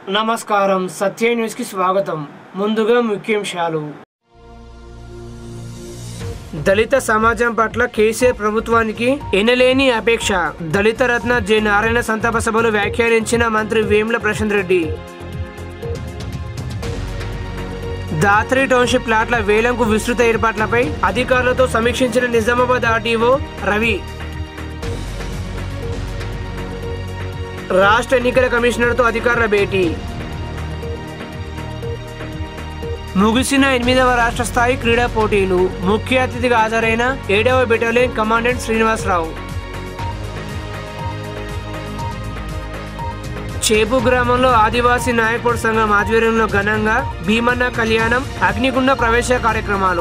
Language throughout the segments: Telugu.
నమస్కారం సత్య న్యూస్కి స్వాగతం ముందుగా ముఖ్యాంశాలు దళిత సమాజం పట్ల కేసీఆర్ ప్రభుత్వానికి ఎనలేని అపేక్ష దళిత రత్న జె నారాయణ సంతాప సభలో వ్యాఖ్యానించిన మంత్రి వేముల ప్రశాంత్ రెడ్డి దాత్రి టౌన్షిప్ ప్లాట్ల వేలంకు విస్తృత ఏర్పాట్లపై అధికారులతో సమీక్షించిన నిజామాబాద్ ఆర్డీఓ రవి రాష్ట్ర ఎన్నికల కమిషనర్తో అధికారుల భేటీ ముగిసిన ఎనిమిదవ రాష్ట్ర స్థాయి క్రీడా పోటీలు ముఖ్య అతిథిగా హాజరైన ఏడవ బెటాలియన్ కమాండెంట్ శ్రీనివాసరావు చేపు గ్రామంలో ఆదివాసీ నాయకుడు సంఘం ఆధ్వర్యంలో ఘనంగా భీమన్న కళ్యాణం అగ్నిగుండ ప్రవేశ కార్యక్రమాలు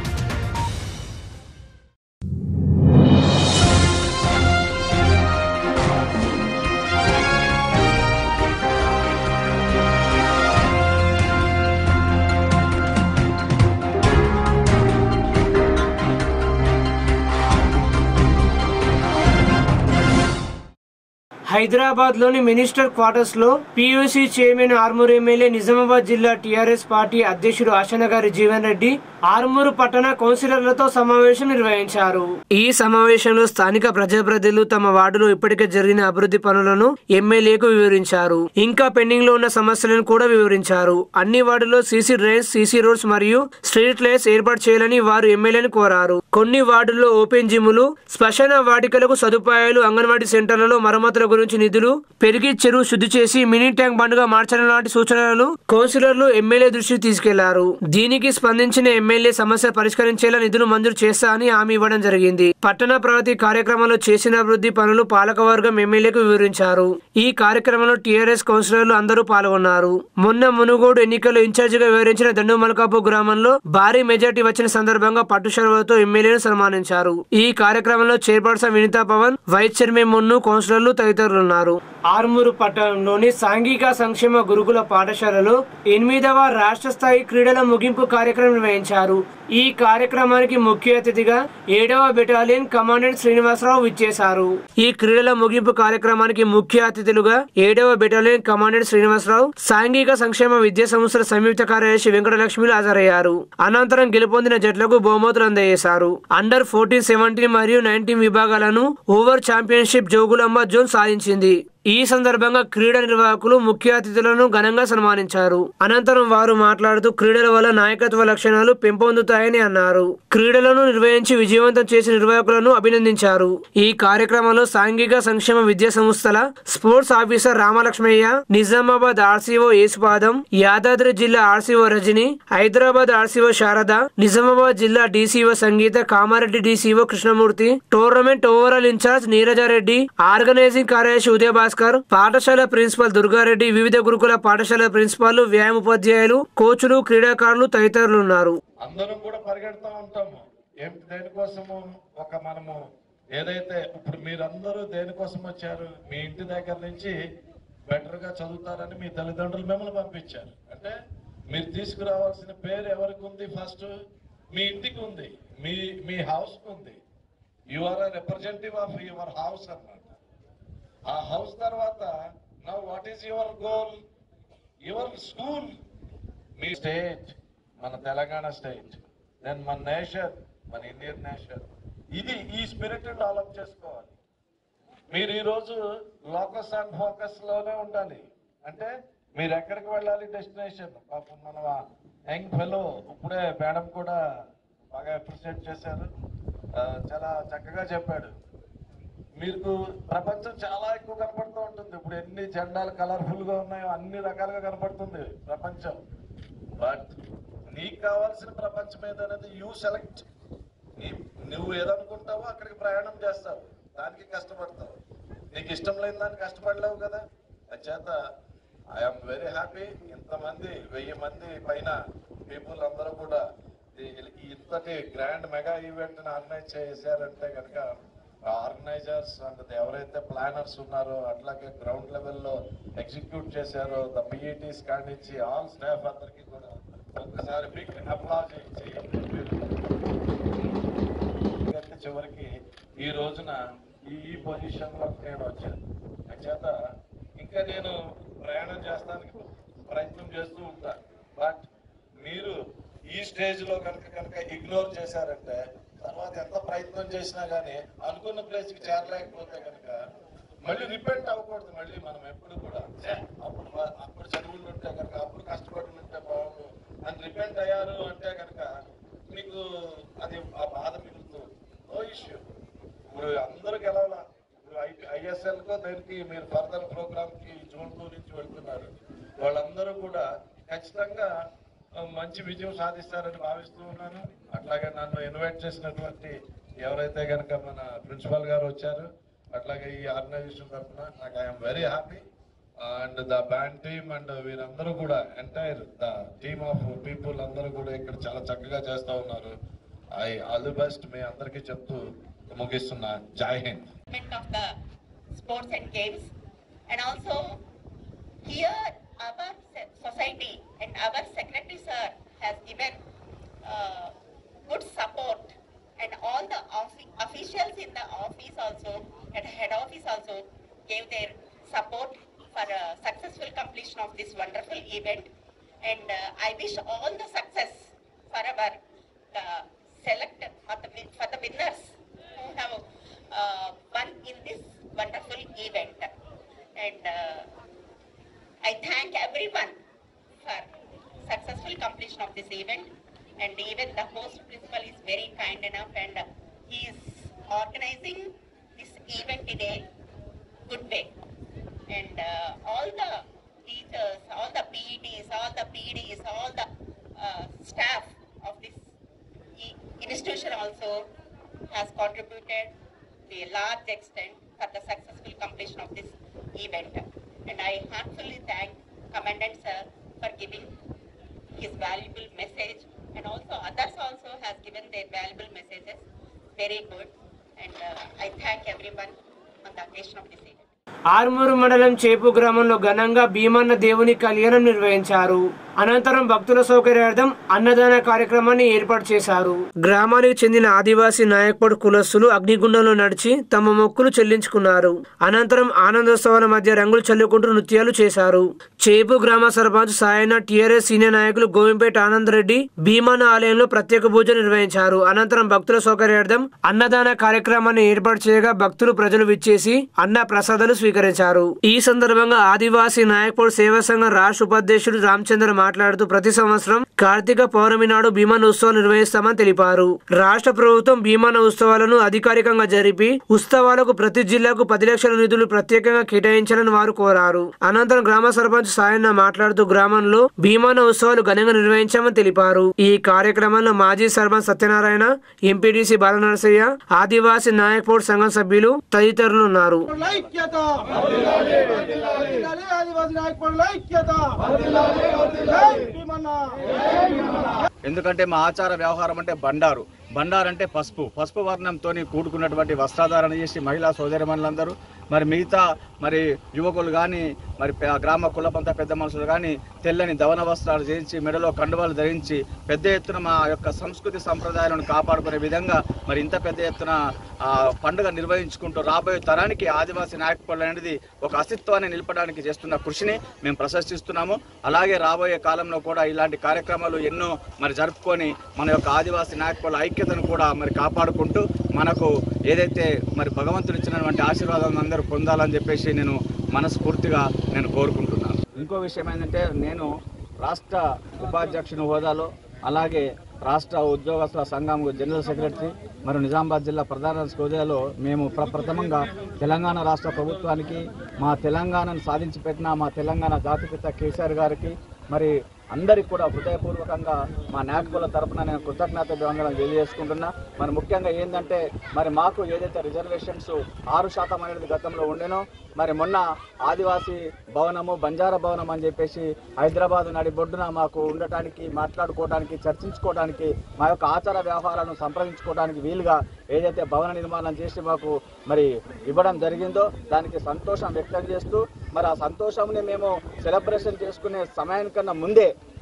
హైదరాబాద్ లోని మినిస్టర్ క్వార్టర్స్ లో PUC chairman Armoor MLA Nizamabad జిల్లా టీఆర్ఎస్ పార్టీ అధ్యక్షుడు ఆశనగారి జీవన్ రెడ్డి ఆర్మూరు పట్టణ కౌన్సిలర్లతో సమావేశం నిర్వహించారు ఈ సమావేశంలో స్థానిక ప్రజాప్రతినిధులు తమ వార్డులో ఇప్పటికే జరిగిన అభివృద్ధి పనులను ఎమ్మెల్యేకు వివరించారు ఇంకా పెండింగ్ లో ఉన్న సమస్యలను కూడా వివరించారు అన్ని వార్డుల్లో సీసీ డ్రైన్స్ సీసీ రోడ్స్ మరియు స్ట్రీట్ లైట్స్ ఏర్పాటు చేయాలని వారు ఎమ్మెల్యేని కోరారు కొన్ని వార్డుల్లో ఓపెన్ జిమ్లు శ్మశాన వాటికలకు సదుపాయాలు అంగన్వాడీ సెంటర్లలో మరమ్మతుల గురించి నిధులు పెరిగి చెరువు శుద్ధి చేసి మినీ ట్యాంక్ బండ్గా మార్చడం లాంటి సూచనలను కౌన్సిలర్లు ఎమ్మెల్యే దృష్టికి తీసుకెళ్లారు దీనికి స్పందించిన ఎమ్మెల్యే సమస్య పరిష్కరించేలా నిధులు మంజూరు చేస్తా అని హామీ ఇవ్వడం జరిగింది పట్టణ ప్రగతి కార్యక్రమంలో చేసిన అభివృద్ధి పనులు పాలకవర్గం ఎమ్మెల్యేకు వివరించారు ఈ కార్యక్రమంలో టీఆర్ఎస్ కౌన్సిలర్లు అందరూ పాల్గొన్నారు మొన్న మునుగోడు ఎన్నికల్లో ఇన్ఛార్జిగా వివరించిన దండు మలకాపు గ్రామంలో భారీ మెజార్టీ వచ్చిన సందర్భంగా పట్టు షర్వతో ఎమ్మెల్యేను సన్మానించారు ఈ కార్యక్రమంలో chairperson Vinitha Pavan vice chairman Munnu కౌన్సిలర్లు తదితరులున్నారు ఆర్మూరు పట్టణంలోని సాంఘిక సంక్షేమ గురుకుల పాఠశాలలో ఎనిమిదవ రాష్ట్ర స్థాయి క్రీడల ముగింపు కార్యక్రమం నిర్వహించారు ఈ కార్యక్రమానికి ముఖ్య అతిథిగా ఏడవ బెటాలియన్ కమాండెంట్ శ్రీనివాసరావు విచ్చేశారు ఈ క్రీడల ముగింపు కార్యక్రమానికి ముఖ్య అతిథులుగా ఏడవ బెటాలియన్ కమాండెంట్ శ్రీనివాసరావు సాంఘిక సంక్షేమ విద్యా సంస్థల సంయుక్త కార్యదర్శి వెంకటలక్ష్మిలు హాజరయ్యారు అనంతరం గెలుపొందిన జట్లకు బహుమతులు అందజేశారు అండర్ ఫోర్టీన్ సెవెంటీన్ మరియు నైన్టీన్ విభాగాలను ఓవర్ ఛాంపియన్షిప్ జోగులాంబ జోన్ సాధించింది ఈ సందర్భంగా క్రీడా నిర్వాహకులు ముఖ్య అతిథులను ఘనంగా సన్మానించారు అనంతరం వారు మాట్లాడుతూ క్రీడల వల్ల నాయకత్వ లక్షణాలు పెంపొందుతాయని అన్నారు క్రీడలను నిర్వహించి విజయవంతం చేసిన నిర్వాహకులను అభినందించారు ఈ కార్యక్రమంలో సాంఘిక సంక్షేమ విద్యా సంస్థల sports officer Ramalakshmaiah Nizamabad RCO Yesupadam Yadadri జిల్లా ఆర్సీఓ రజని హైదరాబాద్ ఆర్సీఓ శారద నిజామాబాద్ జిల్లా DCO Sangeetha Kamareddy DCO Krishnamurthy tournament overall incharge Neerajareddy organising కార్యదర్శి ఉదయ భాస్కర్ పాఠశాల ప్రిన్సిపల్ దుర్గారెడ్డి వివిధ గురుకుల పాఠశాల ప్రిన్సిపాల్ వ్యాయామ ఉపాధ్యాయులు కోచులు క్రీడాకారులు తదితరులు ఉన్నారు అందరం కూడా పరిగెడతా ఉంటాము ఏం దేనికోసము ఒక మనము ఏదైతే ఇప్పుడు మీరందరూ దేనికోసం వచ్చారు మీ ఇంటి దగ్గర నుంచి బెటర్ గా చదువుతారని మీ తల్లిదండ్రులు మిమ్మల్ని పంపించారు అంటే మీరు తీసుకురావాల్సిన పేరు ఎవరికి ఉంది ఫస్ట్ మీ ఇంటికి ఉంది మీ మీ హౌస్ కు ఉంది you are representative of your house అన్నమాట ఆ హౌస్ తర్వాత now what is your goal your school మీ స్టేట్ మన తెలంగాణ స్టేట్ దెన్ మన నేషన్ మన ఇండియన్ నేషన్ ఇది ఈ స్పిరిట్ డెవలప్ చేసుకోవాలి మీరు ఈరోజు లోకస్ అండ్ ఫోకస్ లోనే ఉండాలి అంటే మీరు ఎక్కడికి వెళ్ళాలి డెస్టినేషన్ పాపం మన యంగ్ ఫెలో ఇప్పుడే మేడం కూడా బాగా అప్రిషియేట్ చేశారు ఆ, చాలా చక్కగా చెప్పాడు మీకు ప్రపంచం చాలా ఎక్కువ కనపడుతూ ఉంటుంది ఇప్పుడు ఎన్ని జెండాలు కలర్ఫుల్ గా ఉన్నాయో అన్ని రకాలుగా కనపడుతుంది ప్రపంచం బట్ నీకు కావాల్సిన ప్రపంచం ఏదనేది యూ సెలెక్ట్ నువ్వు ఏదనుకుంటావో అక్కడికి ప్రయాణం చేస్తావు దానికి కష్టపడతావు నీకు ఇష్టం లేని దానికి కష్టపడలేవు కదా చేత ఐఎమ్ వెరీ హ్యాపీ ఇంతమంది వెయ్యి మంది పైన పీపుల్ అందరూ కూడా ఈ- ఈ ఇంతటి గ్రాండ్ మెగా ఈవెంట్ ని ఆర్గనైజ్ చేశారంటే కనుక ఆర్గనైజర్స్ అండ్ ఎవరైతే ప్లానర్స్ ఉన్నారో అట్లాగే గ్రౌండ్ లెవెల్లో ఎగ్జిక్యూట్ చేశారో ద పిఈటీస్ కానించి ఆల్ స్టాఫ్ అందరికీ కూడా ఒక్కసారి బిగ్ అప్లాజ్ ఇచ్చి అయితే చివరికి ఈ రోజున ఈ ఈ పొజిషన్ లో నేను వచ్చాను చేత ఇంకా ఇంకా నేను ప్రయాణం చేస్తానికి ప్రయత్నం చేస్తూ ఉంటా బట్ మీరు ఈ స్టేజ్ లో కనుక కనుక ఇగ్నోర్ చేశారంటే తర్వాత ఎంత ప్రయత్నం చేసినా గానీ అనుకున్న ప్లేస్ కి చేరలేకపోతే కనుక మళ్ళీ రిపెంట్ అవ్వకూడదు మళ్ళీ మనం ఎప్పుడు కూడా ఛే, అప్పుడు వా- అప్పుడు చదువులు ఉంటే కనుక అప్పుడు కష్టపడి ఉంటే బాగుండు అని రిపెంట్ అయ్యారు అంటే కనుక మీకు అది ఆ బాధ మిగులుతుంది నో ఇష్యూ ఇప్పుడు అందరూ గెలవాల ఇప్పుడు ఐఎస్ఎల్ కో దానికి మీరు ఫర్దర్ ప్రోగ్రామ్ కి జూన్ టూ నుంచి వెళ్తున్నారు వాళ్ళందరూ కూడా ఖచ్చితంగా ఆ, మంచి విజయం సాధిస్తారని భావిస్తూ ఉన్నాను అట్లాగే నన్ను ఇన్వైట్ చేసినటువంటి ఎవరైతే కనుక మన ప్రిన్సిపల్ గారు వచ్చారు అట్లాగే ఈ ఆర్గనైజేషన్ తరఫున నాకు I'm very happy and the band team and వీరందరూ కూడా entire the team of people అందరూ కూడా ఇక్కడ చాలా చక్కగా చేస్తా ఉన్నారు ఐ ఆల్ ది బెస్ట్ మీ అందరికీ చెప్తూ ముగిస్తున్నా జై Hind development of the sports and games and also here our se- society and our secretary sir has given uh, good support and all the offi- officials in the office also at head office also gave their support for uh, successful completion of this wonderful event and uh, I wish all the success for our uh, select or the, win- for the winners who have uh, won in this wonderful event. And uh, I thank everyone for successful completion of this event. And even the host principal is very kind enough and uh, he is organizing this event in a good way. And uh, all the teachers, all the PETs, all the PDs, all the uh, staff of this i- institution also has contributed to a large extent for the successful completion of this event. And I heartfully thank Commandant Sir for giving his valuable message and also others also has given their valuable messages. Very good. And uh, I thank everyone on the occasion of this event. Armoor మండలం చేపు గ్రామంలో ఘనంగా భీమన్న దేవుని కళ్యాణం నిర్వహించారు అనంతరం భక్తుల సౌకర్యార్థం అన్నదాన కార్యక్రమాన్ని ఏర్పాటు చేశారు గ్రామానికి చెందిన ఆదివాసీ నాయక్పడ్ కులస్తులు అగ్నిగుండంలో నడిచి తమ మొక్కులు చెల్లించుకున్నారు అనంతరం ఆనందోత్సవాల మధ్య రంగులు చల్లుకుంటూ నృత్యాలు చేశారు చేపు గ్రామ సర్పంచ్ సాయన టిఆర్ఎస్ సీనియర్ నాయకులు గోవింపేట ఆనంద్ రెడ్డి భీమన్న ఆలయంలో ప్రత్యేక పూజ నిర్వహించారు అనంతరం భక్తుల సౌకర్యార్థం అన్నదాన కార్యక్రమాన్ని ఏర్పాటు చేయగా భక్తులు ప్రజలు విచ్చేసి అన్న ప్రసాదాలు స్వీకరించారు ఈ సందర్భంగా ఆదివాసీ నాయక్పూర్ సేవా సంఘం రాష్ట్ర ఉపాధ్యక్షుడు రామచంద్ర మాట్లాడుతూ ప్రతి సంవత్సరం కార్తీక పౌర్ణమి నాడు భీమాన ఉత్సవాలు నిర్వహిస్తామని తెలిపారు రాష్ట్ర ప్రభుత్వం భీమాన ఉత్సవాలను అధికారికంగా జరిపి ఉత్సవాలకు ప్రతి జిల్లాకు పది లక్షల నిధులు ప్రత్యేకంగా కేటాయించాలని వారు కోరారు అనంతరం గ్రామ సర్పంచ్ సాయన్న మాట్లాడుతూ గ్రామంలో భీమాన ఉత్సవాలు ఘనంగా నిర్వహించామని తెలిపారు ఈ కార్యక్రమంలో మాజీ సర్పంచ్ సత్యనారాయణ ఎంపీడీసీ బాలనరసయ్య ఆదివాసీ నాయక్ సంఘం సభ్యులు తదితరులు ఉన్నారు ఐక్యత వర్ధిల్లాలి ఆదివాసీ నాయకుల ఐక్యత జై భీమన్న ఎందుకంటే మా ఆచార వ్యవహారం అంటే బండారు బండారు అంటే పసుపు పసుపు వర్ణంతో కూడుకున్నటువంటి వస్త్రాధారణ చేసి మహిళా సోదరిమణులందరూ మరి మిగతా మరి యువకులు కానీ మరి పె- గ్రామ కులపంత పెద్ద మనుషులు కానీ తెల్లని దవన వస్త్రాలు చేయించి మెడలో కండువాలు ధరించి పెద్ద ఎత్తున మా యొక్క సంస్కృతి సంప్రదాయాలను కాపాడుకునే విధంగా మరి ఇంత పెద్ద ఎత్తున ఆ, పండుగ నిర్వహించుకుంటూ రాబోయే తరానికి ఆదివాసీ నాయకులు అనేది ఒక అస్తిత్వాన్ని నిలపడానికి చేస్తున్న కృషిని మేము ప్రశంసిస్తున్నాము అలాగే రాబోయే కాలంలో కూడా ఇలాంటి కార్యక్రమాలు ఎన్నో మరి జరుపుకొని మన యొక్క ఆదివాసీ నాయకుల ఐక్యతను కూడా మరి కాపాడుకుంటూ మనకు ఏదైతే మరి భగవంతుడు ఇచ్చినటువంటి ఆశీర్వాదం అందరూ పొందాలని చెప్పేసి నేను మనస్ఫూర్తిగా నేను కోరుకుంటున్నాను ఇంకో విషయం ఏంటంటే నేను రాష్ట్ర ఉపాధ్యక్షుని హోదాలో అలాగే రాష్ట్ర ఉద్యోగస్తుల సంఘం జనరల్ సెక్రటరీ మరియు నిజామాబాద్ జిల్లా ప్రధాన హోదాలో మేము ప్రప్రథమంగా తెలంగాణ రాష్ట్ర ప్రభుత్వానికి మా తెలంగాణను సాధించి పెట్టిన మా తెలంగాణ జాతిపిత కేసీఆర్ గారికి మరి అందరికి కూడా హృదయపూర్వకంగా మా నాయకుల తరపున నేను కృతజ్ఞత వందనం తెలియజేసుకుంటున్నా మరి ముఖ్యంగా ఏంటంటే మరి మాకు ఏదైతే రిజర్వేషన్స్ ఆరు శాతం అనేది గతంలో ఉండేనో మరి మొన్న ఆదివాసీ భవనము బంజారా భవనం అని చెప్పేసి హైదరాబాద్ నడిబొడ్డున మాకు ఉండటానికి మాట్లాడుకోవడానికి చర్చించుకోవడానికి మా యొక్క ఆచార వ్యవహారాలను సంప్రదించుకోవడానికి వీలుగా ఏదైతే భవన నిర్మాణం చేసి మాకు మరి ఇవ్వడం జరిగిందో దానికి సంతోషం వ్యక్తం చేస్తూ మరి ఆ సంతోషంని మేము సెలబ్రేషన్ చేసుకునే సమయానికన్నా ముందే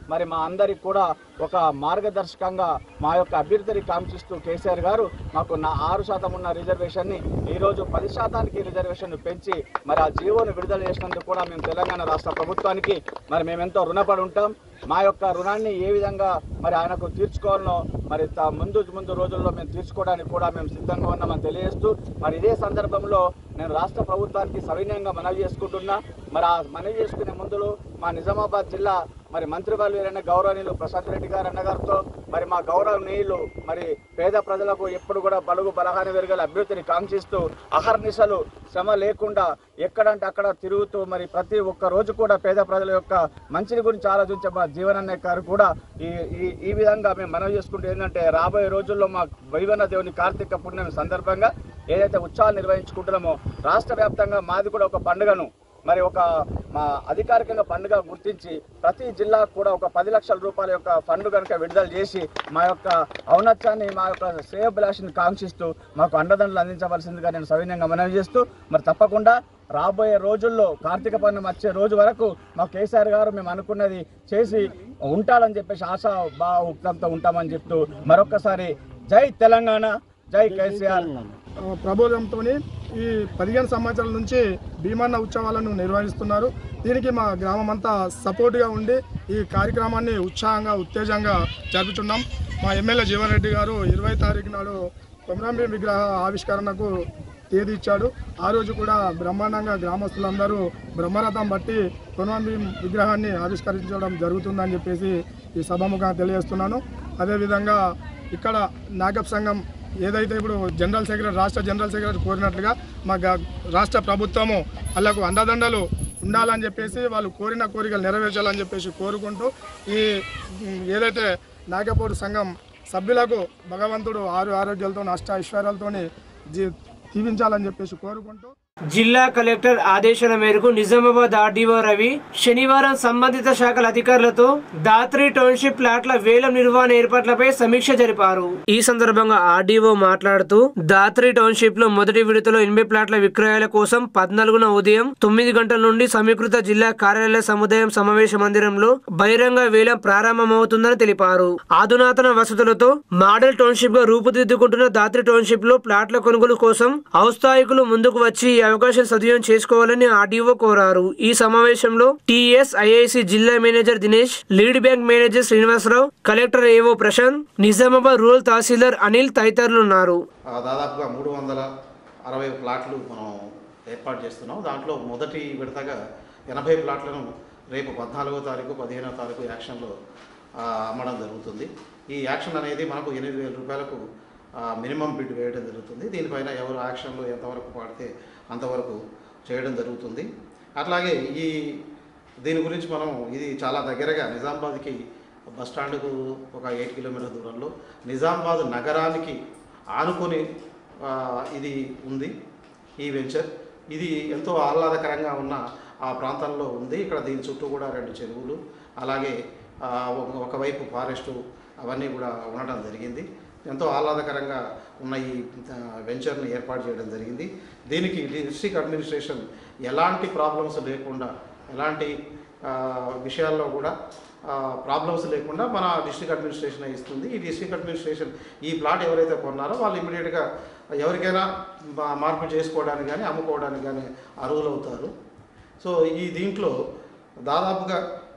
మరి మా అందరికి కూడా ఒక మార్గదర్శకంగా మా యొక్క అభ్యర్థిని కాంక్షిస్తూ కేసీఆర్ గారు మాకు నా ఆరు శాతం ఉన్న రిజర్వేషన్ని ఈరోజు పది శాతానికి రిజర్వేషన్ పెంచి మరి ఆ జీవోను విడుదల చేసినందుకు కూడా మేము తెలంగాణ రాష్ట్ర ప్రభుత్వానికి మరి మేమెంతో రుణపడి ఉంటాం మా యొక్క రుణాన్ని ఏ విధంగా మరి ఆయనకు తీర్చుకోవాలనో మరి త- ముందు ముందు రోజుల్లో మేము తీర్చుకోవడానికి కూడా మేము సిద్ధంగా ఉన్నామని తెలియజేస్తూ మరి ఇదే సందర్భంలో నేను రాష్ట్ర ప్రభుత్వానికి సవినయంగా మనవి చేసుకుంటున్నా మరి ఆ మనవి చేసుకునే ముందులో మా నిజామాబాద్ జిల్లా మరి మంత్రి వాళ్ళైన గౌరవనీయులు ప్రశాంత్ రెడ్డి గారు అన్నగారితో మరి మా గౌరవనీయులు మరి పేద ప్రజలకు ఎప్పుడు కూడా బలుగు బలహాని వెరగల అభ్యర్థిని కాంక్షిస్తూ అహర్నిశలు శ్రమ లేకుండా ఎక్కడంటే అక్కడ తిరుగుతూ మరి ప్రతి ఒక్క రోజు కూడా పేద ప్రజల యొక్క మంచిని గురించి ఆలోచించే మా జీవనన్న గారు కూడా ఈ ఈ ఈ విధంగా మేము మనవి చేసుకుంటూ ఏంటంటే రాబోయే రోజుల్లో మా వైవన్న దేవుని కార్తీక పుణ్యం సందర్భంగా ఏదైతే ఉత్సవాలు నిర్వహించుకుంటున్నామో రాష్ట్ర వ్యాప్తంగా మాది కూడా ఒక పండుగను మరి ఒక మా అధికారికంగా పండుగ గుర్తించి ప్రతి జిల్లాకు కూడా ఒక పది లక్షల రూపాయల యొక్క ఫండ్ కనుక విడుదల చేసి మా యొక్క ఔన్నత్యాన్ని మా యొక్క శ్రేయభిలాషిని కాంక్షిస్తూ మాకు అండదండలు అందించవలసిందిగా నేను సవినయంగా మనవి చేస్తూ మరి తప్పకుండా రాబోయే రోజుల్లో కార్తీక పౌర్ణమి వచ్చే రోజు వరకు మా కేసీఆర్ గారు మేము అనుకున్నది చేసి ఉంటాడని చెప్పేసి ఆశా బా ఉక్తంతో ఉంటామని చెప్తూ మరొక్కసారి జై తెలంగాణ జై కేసీఆర్ ప్రబోధంతో ఈ పదిహేను సంవత్సరాల నుంచి భీమన్న ఉత్సవాలను నిర్వహిస్తున్నారు దీనికి మా గ్రామం అంతా సపోర్ట్గా ఉండి ఈ కార్యక్రమాన్ని ఉత్సాహంగా ఉత్తేజంగా జరుపుతున్నాం మా ఎమ్మెల్యే జీవన్ రెడ్డి గారు ఇరవై తారీఖు నాడు కొమరాంబి విగ్రహ ఆవిష్కరణకు తేదీ ఇచ్చాడు ఆ రోజు కూడా బ్రహ్మాండంగా గ్రామస్తులందరూ బ్రహ్మరథం బట్టి కొమరాంబి విగ్రహాన్ని ఆవిష్కరించడం జరుగుతుందని చెప్పేసి ఈ సభాముఖంగా తెలియజేస్తున్నాను అదేవిధంగా ఇక్కడ నాగప్ సంఘం ఏదైతే ఇప్పుడు జనరల్ సెక్రటరీ రాష్ట్ర జనరల్ సెక్రటరీ కోరినట్లుగా మా గ- రాష్ట్ర ప్రభుత్వము వాళ్ళకు అండదండలు ఉండాలని చెప్పేసి వాళ్ళు కోరిన కోరికలు నెరవేర్చాలని చెప్పేసి కోరుకుంటూ ఈ ఉమ్, ఏదైతే నాగపూడి సంఘం సభ్యులకు భగవంతుడు ఆరు ఆరోగ్యాలతో అష్ట ఐశ్వర్యాలతో జీ జీవించాలని చెప్పేసి కోరుకుంటూ జిల్లా కలెక్టర్ ఆదేశాల మేరకు నిజామాబాద్ ఆర్డీఓ రవి శనివారం సంబంధిత శాఖల అధికారులతో దాత్రి టౌన్షిప్ ప్లాట్ల వేలం నిర్వహణ ఏర్పాట్లపై సమీక్ష జరిపారు ఈ సందర్భంగా ఆర్డీఓ మాట్లాడుతూ దాత్రి టౌన్షిప్ లో మొదటి విడతలో ఎనభై ప్లాట్ల విక్రయాల కోసం పద్నాలుగున ఉదయం తొమ్మిది గంటల నుండి సమీకృత జిల్లా కార్యాలయ సముదాయం సమావేశ మందిరంలో బహిరంగ వేలం ప్రారంభమవుతుందని తెలిపారు ఆధునాతన వసతులతో మోడల్ టౌన్షిప్ గా రూపుదిద్దుకుంటున్న దాత్రి టౌన్షిప్ లో ప్లాట్ల కొనుగోలు కోసం ఔత్సాహికులు ముందుకు వచ్చి ఈ అవకాశం సద్వినియోగం చేసుకోవాలని ఆర్డీఓ కోరారు ఈ సమావేశంలో టీఎస్ ఐఐసి జిల్లా manager Dinesh lead bank manager Srinivasarao collector AO Prashanth Nizamabad rural tahsildar Anil తదితరులు ఉన్నారు ఆ, దాదాపుగా మూడు వందల అరవై ప్లాట్లు మనం ఏర్పాటు చేస్తున్నాం దాంట్లో మొదటి విడతగా ఎనభై ప్లాట్లను రేపు పద్నాలుగో తారీఖు పదిహేనో తారీఖు యాక్షన్లో ఆ, అమ్మడం జరుగుతుంది ఈ యాక్షన్ అనేది మనకు ఎనిమిది వేల రూపాయలకు ఆ, మినిమం బిడ్ వేయడం జరుగుతుంది దీనిపైన ఎవరు యాక్షన్లో ఎంతవరకు పాడితే అంతవరకు చేయడం జరుగుతుంది అట్లాగే ఈ దీని గురించి మనం ఇది చాలా దగ్గరగా నిజామాబాద్కి బస్ స్టాండ్కు ఒక ఎయిట్ కిలోమీటర్ దూరంలో నిజామాబాద్ నగరానికి ఆనుకొని ఆ, ఇది ఉంది ఈ వెంచర్ ఇది ఎంతో ఆహ్లాదకరంగా ఉన్న ఆ ప్రాంతంలో ఉంది ఇక్కడ దీని చుట్టూ కూడా రెండు చెరువులు అలాగే ఆ, ఒక- ఒకవైపు ఫారెస్టు అవన్నీ కూడా ఉండడం జరిగింది ఎంతో ఆహ్లాదకరంగా ఉన్న ఈ ఆ, వెంచర్ని ఏర్పాటు చేయడం జరిగింది దీనికి డిస్ట్రిక్ట్ అడ్మినిస్ట్రేషన్ ఎలాంటి ప్రాబ్లమ్స్ లేకుండా ఎలాంటి ఆ, విషయాల్లో కూడా ప్రాబ్లమ్స్ లేకుండా మన డిస్ట్రిక్ట్ అడ్మినిస్ట్రేషన్ ఇస్తుంది ఈ డిస్ట్రిక్ట్ అడ్మినిస్ట్రేషన్ ఈ ప్లాట్ ఎవరైతే కొన్నారో వాళ్ళు ఇమీడియట్గా ఎవరికైనా మా- మార్పు చేసుకోవడానికి కానీ అమ్ముకోవడానికి కానీ అర్హులవుతారు సో ఈ దీంట్లో దాదాపుగా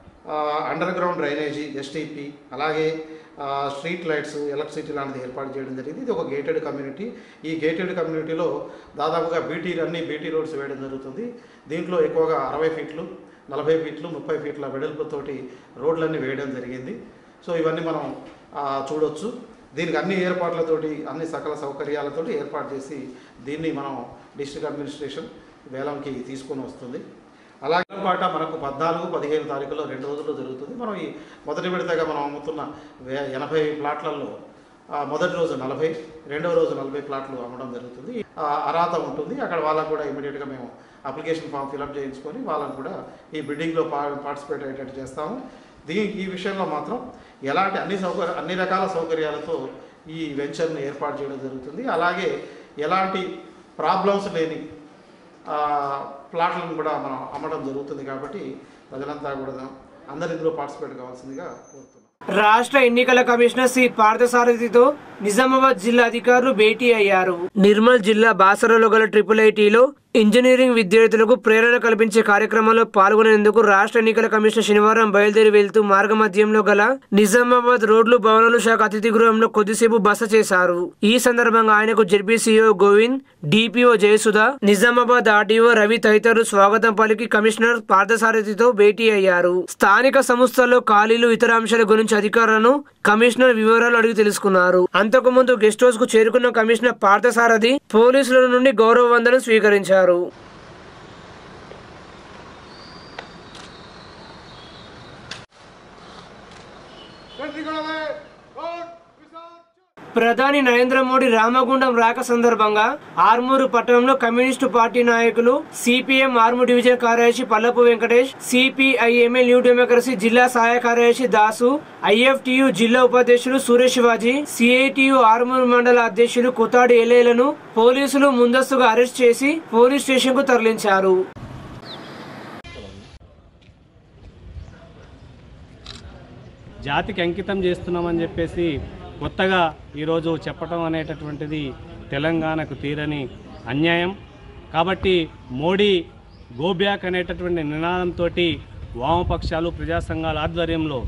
అండర్ గ్రౌండ్ డ్రైనేజీ ఎస్టీపీ అలాగే ఆ, స్ట్రీట్ లైట్స్ ఎలక్ట్రిసిటీ లాంటిది ఏర్పాటు చేయడం జరిగింది ఇది ఒక గేటెడ్ కమ్యూనిటీ ఈ గేటెడ్ కమ్యూనిటీలో దాదాపుగా బీటీ అన్ని బీటీ రోడ్స్ వేయడం జరుగుతుంది దీంట్లో ఎక్కువగా అరవై ఫీట్లు నలభై ఫీట్లు ముప్పై ఫీట్ల వెడల్పుతోటి రోడ్లన్నీ వేయడం జరిగింది సో ఇవన్నీ మనం ఆ, చూడొచ్చు దీనికి అన్ని ఏర్పాట్లతోటి అన్ని సకల సౌకర్యాలతోటి ఏర్పాటు చేసి దీన్ని మనం డిస్ట్రిక్ట్ అడ్మినిస్ట్రేషన్ వేలంకి తీసుకొని వస్తుంది అలాగే పాట మనకు పద్నాలుగు పదిహేను తారీఖులో రెండు రోజుల్లో జరుగుతుంది మనం ఈ మొదటి విడతగా మనం అమ్ముతున్న వే ఎనభై ప్లాట్లలో ఆ, మొదటి రోజు నలభై రెండవ రోజు నలభై ప్లాట్లు అమ్మడం జరుగుతుంది ఆ, అర్హత ఉంటుంది అక్కడ వాళ్ళకు కూడా ఇమీడియట్గా మేము అప్లికేషన్ ఫామ్ ఫిలప్ చేయించుకొని వాళ్ళని కూడా ఈ బిడ్డింగ్లో పా పార్టిసిపేట్ అయ్యేటట్టు చేస్తాము దీ ఈ విషయంలో మాత్రం ఎలాంటి అన్ని సౌకర్య అన్ని రకాల సౌకర్యాలతో ఈ వెంచర్ని ఏర్పాటు చేయడం జరుగుతుంది అలాగే ఎలాంటి ప్రాబ్లమ్స్ లేని ఆ, ప్లాట్లను కూడా మనం అమ్మడం జరుగుతుంది కాబట్టి ప్రజలంతా కూడా అందరు ఇందులో పార్టిసిపేట్ కావాల్సిందిగా కోరుతున్నాను రాష్ట్ర ఎన్నికల కమిషనర్ శ్రీ పార్థసారథితో నిజామాబాద్ జిల్లా అధికారులు భేటీ అయ్యారు నిర్మల్ జిల్లా బాసరలో గల ట్రిపుల్ ఐటీలో ఇంజనీరింగ్ విద్యార్థులకు ప్రేరణ కల్పించే కార్యక్రమంలో పాల్గొనేందుకు రాష్ట్ర ఎన్నికల కమిషనర్ శనివారం బయలుదేరి వెళ్తూ మార్గమధ్యంలో గల నిజామాబాద్ రోడ్లు భవనాలు శాఖ అతిథి గృహంలో కొద్దిసేపు బస చేశారు ఈ సందర్భంగా ఆయనకు ZPCO Govind DPO Jayasudha Nizamabad RDO Ravi తదితరులు స్వాగతం పలికి కమిషనర్ పార్థసారథితో భేటీ అయ్యారు స్థానిక సంస్థల్లో ఖాళీలు ఇతర అంశాల గురించి అధికారులను కమిషనర్ వివరాలు అడిగి తెలుసుకున్నారు అంతకుముందు గెస్ట్ హౌస్ కు చేరుకున్న కమిషనర్ పార్థసారథి పోలీసుల నుండి గౌరవ వందనం స్వీకరించారు ప్రధాని నరేంద్ర మోడీ రామగుండం రాక సందర్భంగా ఆర్మూరు పట్టణంలో కమ్యూనిస్టు పార్టీ నాయకులు సిపిఎం ఆర్మూర్ డివిజన్ కార్యదర్శి Pallapu Venkatesh CPIML new democracy జిల్లా సహాయ కార్యదర్శి దాసు ఐఎఫ్టియు జిల్లా ఉపాధ్యక్షులు సూర్య శివాజీ సిఐటియు ఆర్మూర్ మండల అధ్యక్షులు కుతాడి ఎలేలను పోలీసులు ముందస్తుగా అరెస్ట్ చేసి పోలీస్ స్టేషన్ కు తరలించారు జాతికి అంకితం చేస్తున్నామని చెప్పేసి కొత్తగా ఈరోజు చెప్పటం అనేటటువంటిది తెలంగాణకు తీరని అన్యాయం కాబట్టి మోడీ గోబ్యాక్ అనేటటువంటి నినాదంతో వామపక్షాలు ప్రజా సంఘాల ఆధ్వర్యంలో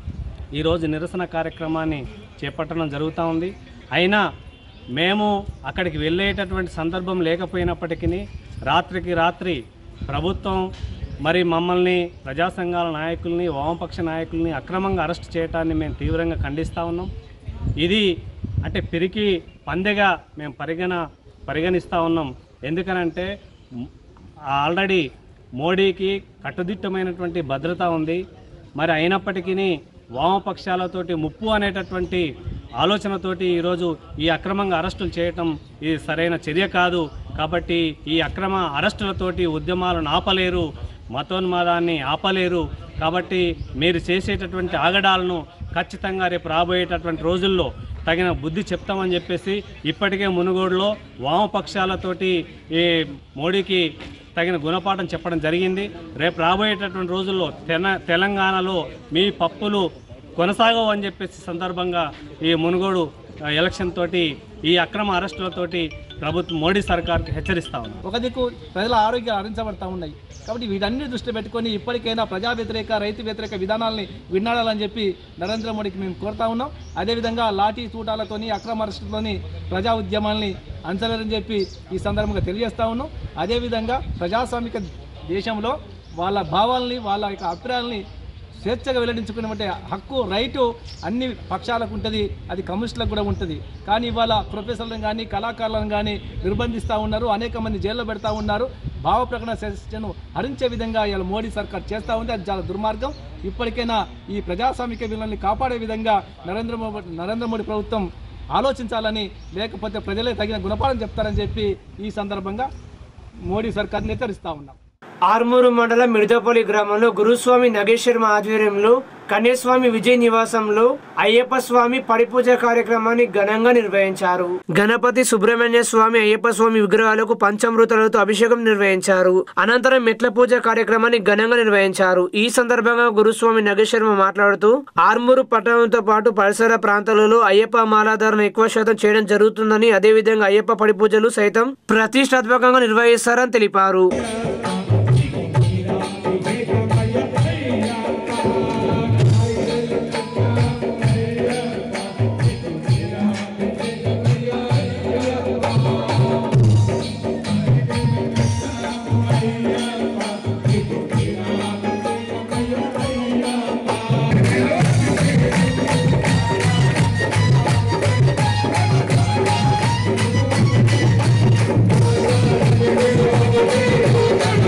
ఈరోజు నిరసన కార్యక్రమాన్ని చేపట్టడం జరుగుతూ ఉంది అయినా మేము అక్కడికి వెళ్ళేటటువంటి సందర్భం లేకపోయినప్పటికీ రాత్రికి రాత్రి ప్రభుత్వం మరి మమ్మల్ని ప్రజా సంఘాల నాయకుల్ని వామపక్ష నాయకుల్ని అక్రమంగా అరెస్ట్ చేయడాన్ని మేము తీవ్రంగా ఖండిస్తూ ఉన్నాం ఇది అంటే పిరికి పందెగా మేము పరిగణ పరిగణిస్తూ ఉన్నాం ఎందుకనంటే మ్, ఆల్రెడీ మోడీకి కట్టుదిట్టమైనటువంటి భద్రత ఉంది మరి అయినప్పటికీ వామపక్షాలతోటి ముప్పు అనేటటువంటి ఆలోచనతోటి ఈరోజు ఈ అక్రమంగా అరెస్టులు చేయటం ఇది సరైన చర్య కాదు కాబట్టి ఈ అక్రమ అరెస్టులతోటి ఉద్యమాలను ఆపలేరు మతోన్మాదాన్ని ఆపలేరు కాబట్టి మీరు చేసేటటువంటి ఆగడాలను ఖచ్చితంగా రేపు రాబోయేటటువంటి రోజుల్లో తగిన బుద్ధి చెప్తామని చెప్పేసి ఇప్పటికే మునుగోడులో వామపక్షాలతోటి ఈ మోడీకి తగిన గుణపాఠం చెప్పడం జరిగింది రేపు రాబోయేటటువంటి రోజుల్లో తెన తెలంగాణలో మీ పప్పులు కొనసాగవు అని చెప్పేసి సందర్భంగా ఈ మునుగోడు ఆ, ఎలక్షన్ తోటి ఈ అక్రమ అరెస్టులతోటి ప్రభుత్వం మోడీ సర్కార్కి హెచ్చరిస్తా ఉంది ఒక దిక్కు ప్రజల ఆరోగ్యాలు హరించబడతా ఉన్నాయి కాబట్టి వీటన్ని దృష్టి పెట్టుకొని ఇప్పటికైనా ప్రజా వ్యతిరేక రైతు వ్యతిరేక విధానాల్ని విన్నాడాలని చెప్పి నరేంద్ర మోడీకి మేము కోరుతా ఉన్నాం అదేవిధంగా లాఠీ తూటాలతోని అక్రమ అరెస్టులతోని ప్రజా ఉద్యమాల్ని అంచలేరని చెప్పి ఈ సందర్భంగా తెలియజేస్తా ఉన్నాం అదేవిధంగా ప్రజాస్వామిక దేశంలో వాళ్ళ భావాల్ని వాళ్ళ యొక్క అభిప్రాయాల్ని స్వేచ్ఛగా వెల్లడించుకునే హక్కు రైటు అన్ని పక్షాలకు ఉంటుంది అది కమ్యూనిస్టులకు కూడా ఉంటుంది కానీ ఇవాళ ప్రొఫెసర్లను కానీ కళాకారులను కానీ నిర్బంధిస్తూ ఉన్నారు అనేక మంది జైల్లో పెడతా ఉన్నారు భావ ప్రకటన స్వేచ్ఛను హరించే విధంగా ఇవాళ మోడీ సర్కార్ చేస్తూ ఉంది అది చాలా దుర్మార్గం ఇప్పటికైనా ఈ ప్రజాస్వామిక విలువల్ని కాపాడే విధంగా నరేంద్ర మోడీ నరేంద్ర మోడీ ప్రభుత్వం ఆలోచించాలని లేకపోతే ప్రజలే తగిన గుణపాఠం చెప్తారని చెప్పి ఈ సందర్భంగా మోడీ సర్కార్ని హెచ్చరిస్తా ఉన్నాం ఆర్మూరు మండలం మిడదపల్లి గ్రామంలో గురుస్వామి నగేశ్వరం ఆధ్వర్యంలో కన్యస్వామి విజయ్ నివాసంలో అయ్యప్ప స్వామి పడిపూజ కార్యక్రమాన్ని ఘనంగా నిర్వహించారు గణపతి సుబ్రహ్మణ్య స్వామి అయ్యప్ప స్వామి విగ్రహాలకు పంచామృతాలతో అభిషేకం నిర్వహించారు అనంతరం మెట్ల పూజ కార్యక్రమాన్ని ఘనంగా నిర్వహించారు ఈ సందర్భంగా గురుస్వామి నగేశ్వరం మాట్లాడుతూ ఆర్మూరు పట్టణంతో పాటు పరిసర ప్రాంతాలలో అయ్యప్ప మాలాధారణ ఎక్కువ శాతం చేయడం జరుగుతుందని అదేవిధంగా అయ్యప్ప పడి పూజలు సైతం ప్రతిష్టాత్మకంగా నిర్వహిస్తారని తెలిపారు Thank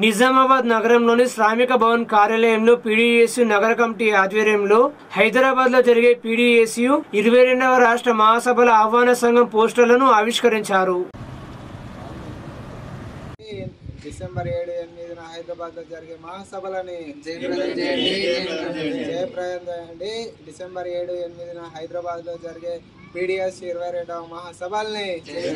నిజామాబాద్ నగరంలోని శ్రామిక భవన్ కార్యాలయంలో పీడీఎస్యు నగర కమిటీ ఆధ్వర్యంలో హైదరాబాద్ లో జరిగే పీడీఎస్యు ఇరవై రెండవ రాష్ట్ర మహాసభల ఆహ్వాన సంఘం పోస్టర్లను ఆవిష్కరించారు డిసెంబర్ ఏడు ఎనిమిదిన హైదరాబాద్ లో జరిగే మహాసభలని జయప్రదం చేయండి జయప్రదం చేయండి డిసెంబర్ ఏడు ఎనిమిదిన హైదరాబాద్ లో జరిగే పీడిఎస్ ఇరవై రెండవ మహాసభల్ని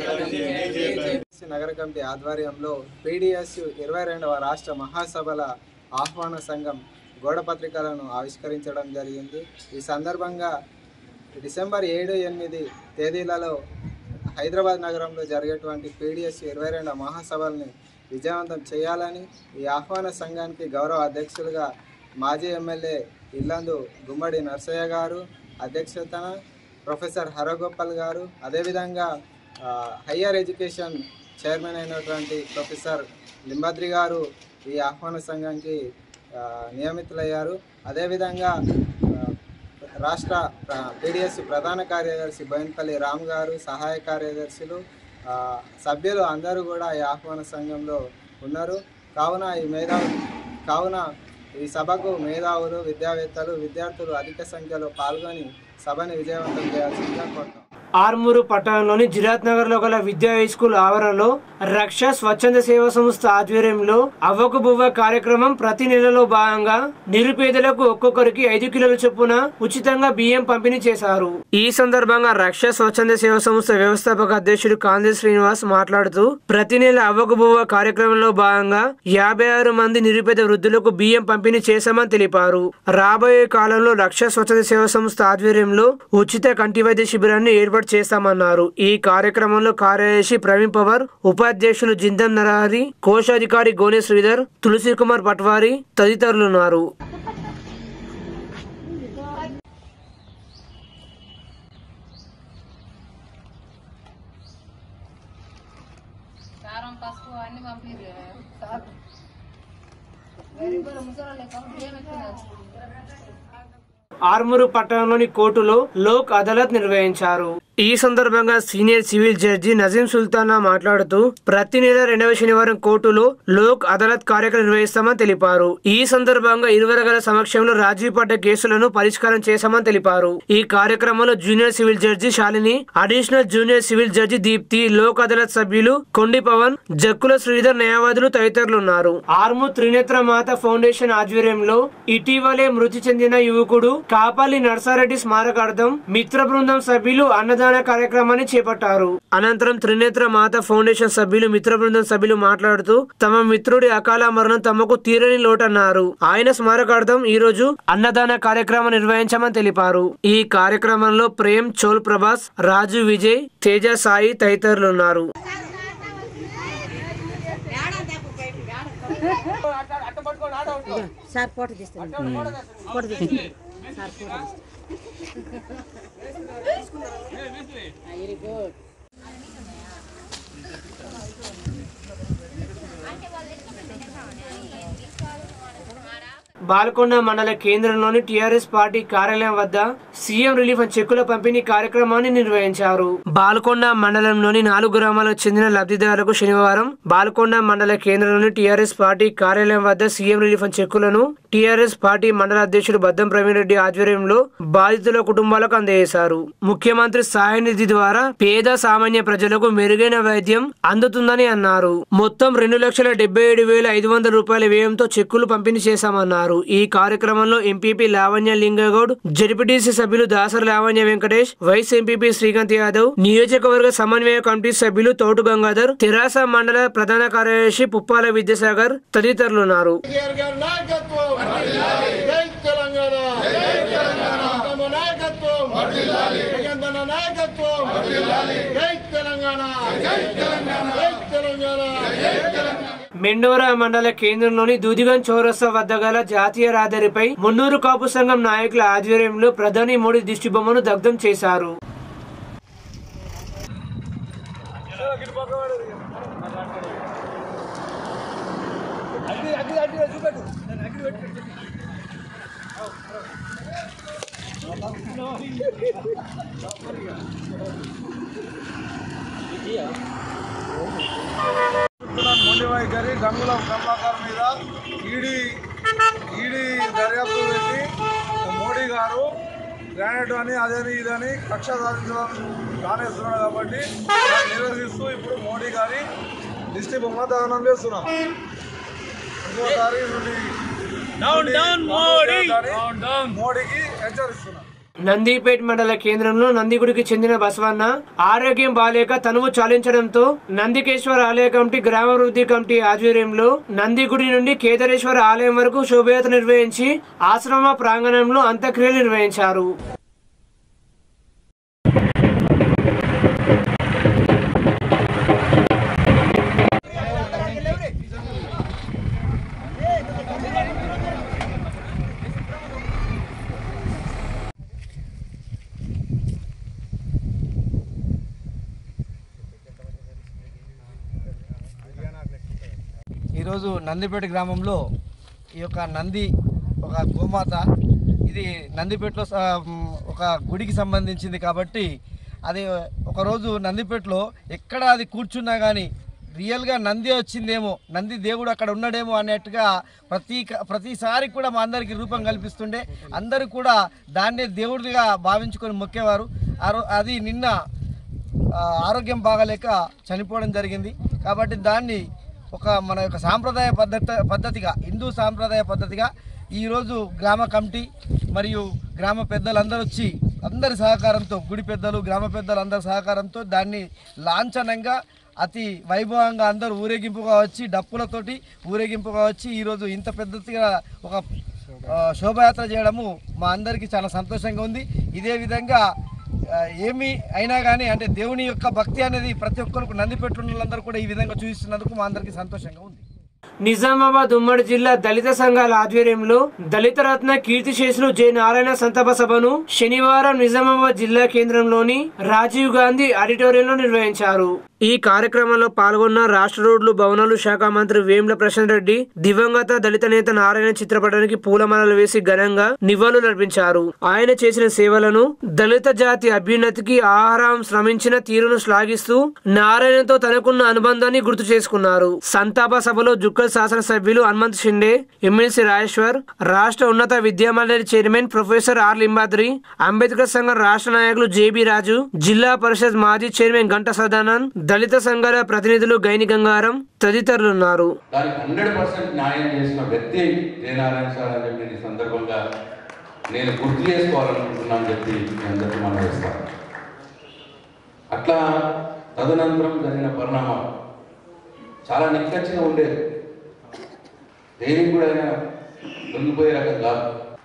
నగర కమిటీ ఆధ్వర్యంలో పీడిఎస్ ఇరవై రెండవ రాష్ట్ర మహాసభల ఆహ్వాన సంఘం గోడ పత్రికలను ఆవిష్కరించడం జరిగింది ఈ సందర్భంగా డిసెంబర్ ఏడు ఎనిమిది తేదీలలో హైదరాబాద్ నగరంలో జరిగేటువంటి పీడిఎస్ ఇరవై రెండు మహాసభల్ని విజయవంతం చేయాలని ఈ ఆహ్వాన సంఘానికి గౌరవ అధ్యక్షులుగా మాజీ ఎమ్మెల్యే ఇల్లందు గుమ్మడి నర్సయ్య గారు అధ్యక్షతన ప్రొఫెసర్ హరగోపాల్ గారు అదేవిధంగా ఆ, హయ్యర్ ఎడ్యుకేషన్ చైర్మన్ అయినటువంటి ప్రొఫెసర్ లింబద్రి గారు ఈ ఆహ్వాన సంఘానికి ఆ, నియమితులయ్యారు అదేవిధంగా ఆ, రాష్ట్ర పీడిఎస్ ప్రధాన కార్యదర్శి బోయినపల్లి రామ్ గారు సహాయ కార్యదర్శులు ఆ, సభ్యులు అందరూ కూడా ఈ ఆహ్వాన సంఘంలో ఉన్నారు కావున ఈ మేధావు కావున ఈ సభకు మేధావులు విద్యావేత్తలు విద్యార్థులు అధిక సంఖ్యలో పాల్గొని సభని విజయవంతం చేయాల్సిందిగా కోరుతాం ఆర్మూరు పట్టణంలోని జిరాత్ నగర్ లో గల విద్యా హై స్కూల్ ఆవరణలో రక్ష స్వచ్ఛంద సేవా సంస్థ ఆధ్వర్యంలో అవ్వకు బువ్వ కార్యక్రమం ప్రతి నెలలో భాగంగా నిరుపేదలకు ఒక్కొక్కరికి ఐదు కిలోల చొప్పున ఉచితంగా బియ్యం పంపిణీ చేశారు ఈ సందర్భంగా రక్ష స్వచ్ఛంద సేవా సంస్థ వ్యవస్థాపక అధ్యక్షుడు కాంతి శ్రీనివాస్ మాట్లాడుతూ ప్రతి నెల అవ్వకు బువ్వ కార్యక్రమంలో భాగంగా యాభై ఆరు మంది నిరుపేద వృద్ధులకు బియ్యం పంపిణీ చేశామని తెలిపారు రాబోయే కాలంలో రక్ష స్వచ్ఛంద సేవా సంస్థ ఆధ్వర్యంలో ఉచిత కంటి వైద్య శిబిరాన్ని ఏర్పాటు చేస్తామన్నారు ఈ కార్యక్రమంలో కార్యదర్శి ప్రవీణ్ పవర్ ఉపాధ్యక్షులు జిందం నరహరి కోశాధికారి గోనె శ్రీధర్ తులసి కుమార్ పట్వారి తదితరులున్నారు కారం పసుపు అన్ని పంపిర్రు సార్ వెరీ గుడ్ ముసలి లెక్క బియ్యం ఎక్కినారు ఆర్మూరు పట్టణంలోని కోర్టులో లోక్ అదాలత్ నిర్వహించారు ఈ సందర్భంగా senior civil judge Nazeem Sultana మాట్లాడుతూ ప్రతి నెల రెండవ శనివారం కోర్టులో లోక్ అదాలత్ కార్యక్రమం నిర్వహిస్తామని తెలిపారు ఈ సందర్భంగా ఇరువరగల సమక్షంలో రాజీ పడ్డ కేసులను పరిష్కారం చేశామని తెలిపారు ఈ కార్యక్రమంలో junior civil judge Shalini additional junior civil judge Deepthi Lok Adalat సభ్యులు కొండి పవన్ జక్కుల శ్రీధర్ న్యాయవాదులు తదితరులు ఉన్నారు ఆర్ము త్రినేత్ర మాత ఫౌండేషన్ ఆధ్వర్యంలో ఇటీవలే మృతి చెందిన యువకుడు కాపాలి నర్సారెడ్డి స్మారకార్థం మిత్ర బృందం సభ్యులు అన్నదాన కార్యక్రమాన్ని చేపట్టారు అనంతరం త్రినేత్ర మాత ఫౌండేషన్ సభ్యులు మిత్ర బృందం సభ్యులు మాట్లాడుతూ తమ మిత్రుడి అకాల మరణం తమకు తీరని లోటన్నారు ఆయన స్మారకార్థం ఈ రోజు అన్నదాన కార్యక్రమం నిర్వహించామని తెలిపారు ఈ కార్యక్రమంలో ప్రేమ్ చోల్ ప్రభాస్ రాజు విజయ్ తేజ సాయి తదితరులు ఉన్నారు సార్ ఫోటో తీస్తాను ఫోటో తీస్తాను sir photo very good Balkonda మండల కేంద్రంలోని టిఆర్ఎస్ పార్టీ కార్యాలయం వద్ద సీఎం రిలీఫ్ అండ్ చెక్కుల పంపిణీ కార్యక్రమాన్ని నిర్వహించారు బాల్కొండ మండలంలోని నాలుగు గ్రామాలకు చెందిన లబ్ధిదారులకు శనివారం బాల్కొండ మండల కేంద్రంలోని టిఆర్ఎస్ పార్టీ కార్యాలయం వద్ద సీఎం రిలీఫ్ అండ్ చెక్కులను టిఆర్ఎస్ పార్టీ మండల అధ్యక్షుడు బద్దం ప్రవీణ్ రెడ్డి ఆధ్వర్యంలో బాధితుల కుటుంబాలకు అందజేశారు ముఖ్యమంత్రి సహాయ నిధి ద్వారా పేద సామాన్య ప్రజలకు మెరుగైన వైద్యం అందుతుందని అన్నారు మొత్తం రెండు లక్షల డెబ్బై ఏడు వేల ఐదు వందల రూపాయల వ్యయంతో చెక్కులు పంపిణీ చేశామన్నారు ఈ కార్యక్రమంలో ఎంపీపీ లావణ్య లింగగౌడ్ జడ్పీటీసీ సభ్యులు దాసరి లావణ్య వెంకటేష్ వైస్ ఎంపీపీ శ్రీకాంత్ యాదవ్ నియోజకవర్గ సమన్వయ కమిటీ సభ్యులు తోటు గంగాధర్ తెరాస మండల ప్రధాన కార్యదర్శి పుప్పాల విద్యాసాగర్ తదితరులున్నారు మెండోరా మండల కేంద్రంలోని దూదిగం చౌరస్తా వద్ద గల జాతీయ రహదారిపై మున్నూరు కాపు సంఘం నాయకుల ఆధ్వర్యంలో ప్రధాని మోడీ దిష్టిబొమ్మను దగ్ధం చేశారు వైఖరి గంగుల బ్రహ్మాకర్ మీద ఈడీ ఈడీ దర్యాప్తు పెట్టి మోడీ గారు గ్రానైట్ అని అదని ఇదని కక్ష సాధించడం కానేస్తున్నాడు కాబట్టి దాన్ని నిరోధిస్తూ ఇప్పుడు మోడీ గారి దిష్టి బొమ్మ దహనం చేస్తున్నాం ఇంకో తారీఖు నుండి డౌన్ డౌన్ మోడీ మోడీకి హెచ్చరిస్తున్నాం నందిపేట్ మండల కేంద్రంలో నందిగుడికి చెందిన బసవన్న ఆరోగ్యం బాలేక తనువు చాలించడంతో నందికేశ్వర ఆలయ కమిటీ గ్రామాభివృద్ధి కమిటీ ఆధ్వర్యంలో నందిగుడి నుండి కేదారేశ్వర ఆలయం వరకు శోభయాత్ర నిర్వహించి ఆశ్రమ ప్రాంగణంలో అంత్యక్రియలు నిర్వహించారు ఈరోజు నందిపేట గ్రామంలో ఈ యొక్క నంది ఒక గోమాత ఇది నందిపేటలో స- మ్, ఒక గుడికి సంబంధించింది కాబట్టి అది ఒకరోజు నందిపేటలో ఎక్కడ అది కూర్చున్నా కానీ రియల్గా నంది వచ్చిందేమో నంది దేవుడు అక్కడ ఉన్నాడేమో అన్నట్టుగా ప్రతి ప్రతిసారి కూడా మా అందరికి రూపం కల్పిస్తుండే అందరూ కూడా దాన్నే దేవుడిగా భావించుకొని మొక్కేవారు ఆ రో- అది నిన్న ఆ, ఆరోగ్యం బాగాలేక చనిపోవడం జరిగింది కాబట్టి దాన్ని ఒక మన యొక్క సాంప్రదాయ పద్ధతి పద్ధతిగా హిందూ సాంప్రదాయ పద్ధతిగా ఈరోజు గ్రామ కమిటీ మరియు గ్రామ పెద్దలందరూ వచ్చి అందరి సహకారంతో గుడి పెద్దలు గ్రామ పెద్దలు అందరి సహకారంతో దాన్ని లాంఛనంగా అతి వైభవంగా అందరూ ఊరేగింపుగా వచ్చి డప్పులతోటి ఊరేగింపుగా వచ్చి ఈరోజు ఇంత పెద్దగా ఒక ఆ, శోభయాత్ర చేయడము మా అందరికీ చాలా సంతోషంగా ఉంది ఇదే విధంగా ఆ, ఏమి అయినా కానీ అంటే దేవుని యొక్క భక్తి అనేది ప్రతి ఒక్కరికి నందిపెట్టున్న వాళ్ళందరూ కూడా ఈ విధంగా చూపిస్తున్నందుకు మా అందరికీ సంతోషంగా ఉంది నిజామాబాద్ ఉమ్మడి జిల్లా దళిత సంఘాల ఆధ్వర్యంలో దళిత రత్న కీర్తిశేషులు జె నారాయణ సంతాప సభను శనివారం నిజామాబాద్ జిల్లా కేంద్రంలోని రాజీవ్ గాంధీ ఆడిటోరియంలో నిర్వహించారు ఈ కార్యక్రమంలో పాల్గొన్న రాష్ట్ర రోడ్లు భవనాలు శాఖ మంత్రి వేముల ప్రశాంత్ రెడ్డి దివంగత దళిత నేత నారాయణ చిత్రపటానికి పూలమాలలు వేసి ఘనంగా నివాళులర్పించారు ఆయన చేసిన సేవలను దళిత జాతి అభ్యున్నతికి ఆహారం శ్రమించిన తీరును శ్లాఘిస్తూ నారాయణతో తనకున్న అనుబంధాన్ని గుర్తు చేసుకున్నారు సంతాప సభలో జుక్కల్ శాసనసభ్యులు హనుమంత్ షిండే ఎమ్మెల్సీ రాజేశ్వర్ రాష్ట్ర ఉన్నత విద్యామండలి chairman professor R Limbadri Ambedkar సంఘం రాష్ట్ర నాయకులు జేబీ రాజు జిల్లా పరిషత్ మాజీ చైర్మన్ గంట సదానంద్ దళిత సంఘాల ప్రతినిధులు గైని గంగారం తదితరులున్నారు దానికి హండ్రెడ్ పర్సెంట్ న్యాయం చేసిన వ్యక్తి జయనారాయణ సార్ అని చెప్పి ఈ సందర్భంగా నేను గుర్తు చేసుకోవాలనుకుంటున్నాను అని చెప్పి మీ అందరికీ మనం వేస్తాను అట్లా తదనంతరం జరిగిన పరిణామం చాలా నిక్కచ్చిగా ఉండేది దేనికి కూడా ఆయన లొంగిపోయే రకం కాదు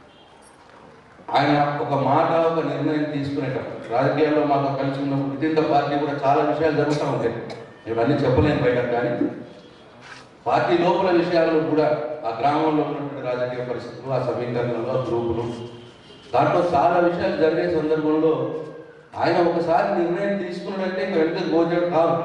ఆయన ఒక మాట ఒక నిర్ణయం తీసుకునేటప్పుడు రాజకీయాల్లో మాతో కలిసి ఉన్నప్పుడు వితిన్ ద పార్టీ కూడా చాలా విషయాలు జరుగుతూ ఉంటాయి ఇవన్నీ చెప్పలేను బయట కానీ పార్టీ లోపల విషయాల్లో కూడా ఆ గ్రామంలో ఉన్నటువంటి రాజకీయ పరిస్థితులు ఆ సమీకరణలో గ్రూపులు దాంట్లో చాలా విషయాలు జరిగే సందర్భంలో ఆయన ఒకసారి నిర్ణయం తీసుకున్నట్టే ఇంకా వెంటనే గోచరం కాదు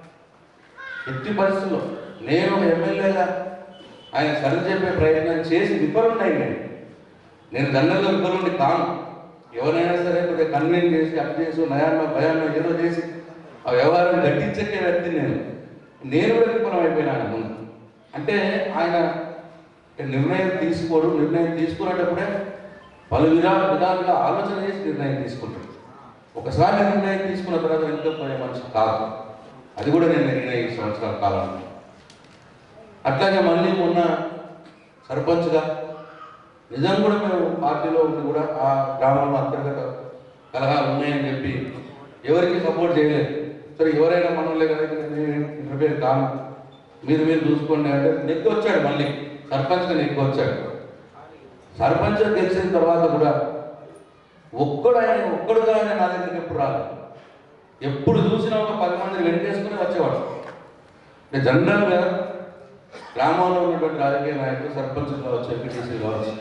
ఎట్టి పరిస్థితుల్లో నేను ఒక ఎమ్మెల్యేగా ఆయన సరి చెప్పే ప్రయత్నం చేసి విఫలన్నాయి నేను నేను జనరల్గా విఫలుండి కాను ఎవరైనా సరే కొద్దిగా కన్వీన్ చేసి అప్ చేసి నయాన్నో భయాన్నో ఏదో చేసి ఆ వ్యవహారం గట్టించే వ్యక్తి నేను నేను కూడా విఫలం అయిపోయినాను ముందు అంటే ఆయన నిర్ణయం తీసుకోడు నిర్ణయం తీసుకునేటప్పుడే పలు విధా విధాలుగా ఆలోచన చేసి నిర్ణయం తీసుకుంటాడు ఒకసారి నిర్ణయం తీసుకున్న తర్వాత వెనుక పోయే మనిషి కాదు అది కూడా నేను నిర్ణయం ఈ సంవత్సరాల కాలంలో అట్లాగే మళ్ళీ మొన్న సర్పంచ్గా నిజం కూడా మేము పార్టీలో ఉండి కూడా ఆ గ్రామంలో అంతర్గత కలహాలు ఉన్నాయని చెప్పి ఎవరికి సపోర్ట్ చేయలేదు సరే ఎవరైనా మనలే కదా ఇంటర్ఫేర్ కాను మీరు మీరు చూసుకోండి అంటే నెక్కి వచ్చాడు మళ్ళీ సర్పంచ్గా నెక్కి వచ్చాడు సర్పంచ్ తెలిసిన తర్వాత కూడా ఒక్కడు ఆయన ఒక్కడుగా ఆయన నా దగ్గరికి ఎప్పుడు రాలేదు ఎప్పుడు చూసినా ఒక పది మంది వెంటేసుకుని వచ్చేవాడు అంటే జనరల్గా గ్రామంలో ఉన్నటువంటి రాజకీయ నాయకులు సర్పంచ్ కావచ్చు ఎంపీటీసీ కావచ్చు